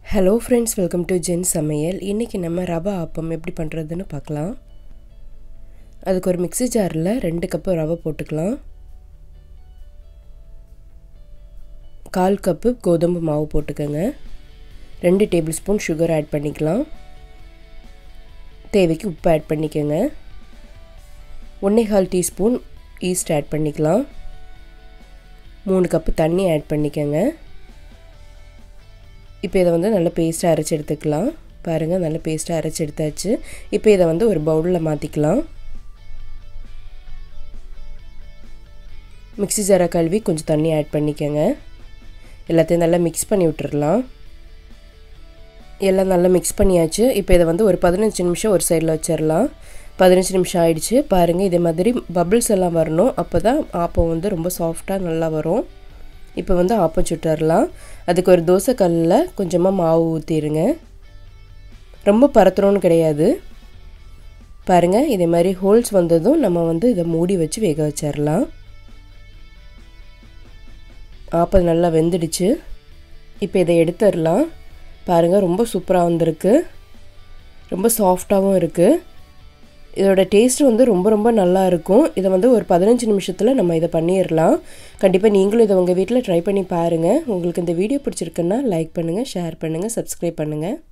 hello friends welcome to Zen சமையல் இன்றைக்கி நம்ம ரவை ஆப்பம் எப்படி பண்ணுறதுன்னு பார்க்கலாம் அதுக்கு ஒரு மிக்ஸி ஜாரில் ரெண்டு கப்பு ரவை போட்டுக்கலாம் கால் கப்பு கோதுமை மாவு போட்டுக்கோங்க ரெண்டு டேபிள் ஸ்பூன் சுகர் ஆட் பண்ணிக்கலாம் தேவைக்கு உப்பு ஆட் பண்ணிக்கோங்க ஒன்றே கால் டீஸ்பூன் ஈஸ்ட் ஆட் பண்ணிக்கலாம் மூணு கப்பு தண்ணி ஆட் பண்ணிக்கோங்க இப்போ இதை வந்து நல்லா பேஸ்ட்டாக அரைச்சி எடுத்துக்கலாம் பாருங்கள் நல்லா பேஸ்ட்டாக அரைச்சி எடுத்தாச்சு இப்போ இதை வந்து ஒரு பவுலில் மாற்றிக்கலாம் மிக்ஸி ஜாரை கழுவி கொஞ்சம் தண்ணி ஆட் பண்ணிக்கோங்க எல்லாத்தையும் நல்லா மிக்ஸ் பண்ணி விட்டுறலாம் எல்லாம் நல்லா மிக்ஸ் பண்ணியாச்சு இப்போ இதை வந்து ஒரு பதினஞ்சு நிமிஷம் ஒரு சைடில் வச்சிடலாம் பதினஞ்சு நிமிஷம் ஆயிடுச்சு பாருங்கள் இதே மாதிரி பபிள்ஸ் எல்லாம் வரணும் அப்போ தான் ஆப்பம் வந்து ரொம்ப சாஃப்டாக நல்லா வரும் இப்போ வந்து ஆப்பம் சுட்டுறலாம் அதுக்கு ஒரு தோசை கல்லில் கொஞ்சமாக மாவு ஊற்றிடுங்க ரொம்ப பரத்துறோன்னு கிடையாது பாருங்கள் இதே மாதிரி ஹோல்ஸ் வந்ததும் நம்ம வந்து இதை மூடி வச்சு வேக வச்சிடலாம் ஆப்பம் நல்லா வெந்துடுச்சு இப்போ இதை எடுத்துடலாம் பாருங்கள் ரொம்ப சூப்பராக வந்திருக்கு ரொம்ப சாஃப்டாகவும் இருக்குது இதோட டேஸ்ட் வந்து ரொம்ப ரொம்ப நல்லா இருக்கும் இதை வந்து ஒரு பதினஞ்சு நிமிஷத்தில் நம்ம இதை பண்ணிடலாம் கண்டிப்பாக நீங்களும் இதை உங்கள் வீட்டில் ட்ரை பண்ணி பாருங்கள் உங்களுக்கு இந்த வீடியோ பிடிச்சிருக்குன்னா லைக் பண்ணுங்கள் ஷேர் பண்ணுங்கள் சப்ஸ்கிரைப் பண்ணுங்கள்